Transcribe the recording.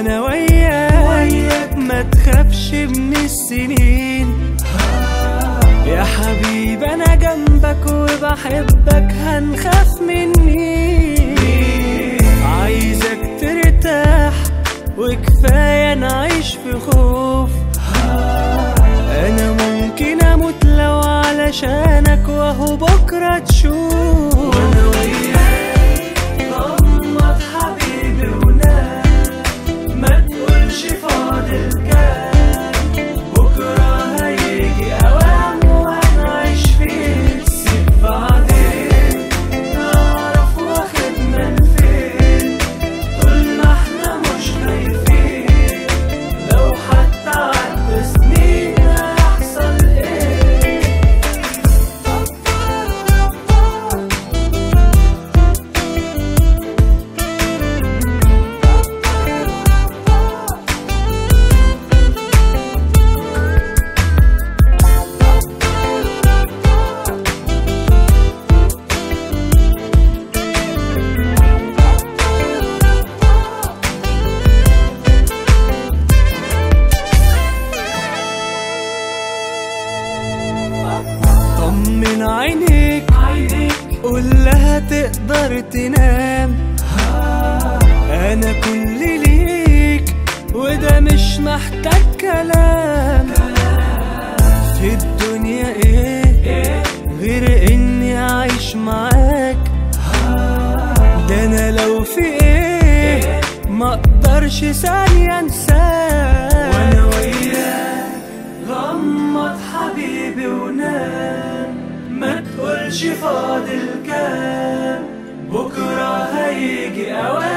انا وياك ما تخافش من السنين يا حبيبي انا جنبك وبحبك هنخاف مني عايزك ترتاح وكفايه نعيش في خوف انا ممكن اموت لو علشانك وهو بكره تشوف وانا وياك غمض حبيبي ونام ما تقولش فاضل كام بكره هيجي اوام وهنعيش فيه سيب بعدين نعرف واخدنا لفين طول ما احنا مش خايفين لو حتى عدى سنين هيحصل ايه طمن عينيك قول لها تقدر تنام انا كل ليك وده مش محتاج كلام في الدنيا ايه غير اني اعيش معاك ده انا لو في ايه ما اقدرش ثانية انساك وانا وياك غمض حبيبي ونام ما تقولش فاضل كام بكرة هيجي اوام